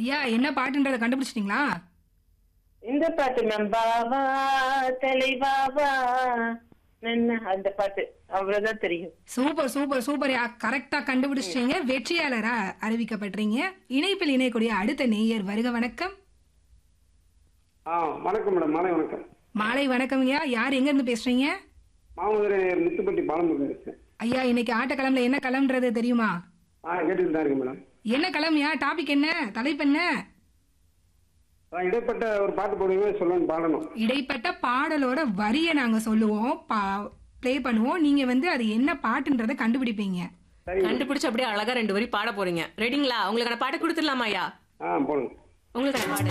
ஐயா என்ன பாட்டுன்றதை கண்டுபிடிச்சிட்டீங்களா இந்த பாட்டு மேம் பாவா தலைவாவா என்ன அந்த பாட்டு அவ்வளவுதான் தெரியும் சூப்பர் சூப்பர் சூப்பர் யா கரெக்டா கண்டுபிடிச்சிட்டீங்க வெற்றியாளரா அறிவிக்கப்பட்டீங்க இணைப்பில் இணையக்கூடிய அடுத்த நேயர் வருக வணக்கம் ஆ வணக்கம் மேடம் மாலை வணக்கம் மாலை வணக்கம்யா யார் எங்க இருந்து பேசுறீங்க மாமதுரை முத்துப்பட்டி பாலமுருகன் பேசுறேன் ஐயா இன்னைக்கு ஆட்டக்கிழமைல என்ன கிளம்புறது தெரியுமா ஆ கேட்டுட்டு தான் இருக்கேன் மேடம் என்ன கிளம்பியா டாபிக் என்ன தலைப்பு என்ன அதான் இடைப்பட்ட ஒரு பாட்டு போடுவீங்க சொல்லணும் பாடணும் இடைப்பட்ட பாடலோட வரியை நாங்க சொல்லுவோம் ப்ளே பண்ணுவோம் நீங்க வந்து அது என்ன பாட்டுன்றதை கண்டுபிடிப்பீங்க சரி கண்டுபிடிச்சு அப்படியே அழகா ரெண்டு வரி பாட போறீங்க ரெடிங்களா உங்களுக்கான பாட்டு கொடுத்துடலாமா ஐயா ஆ போடுங்க உங்களுக்கான பாடு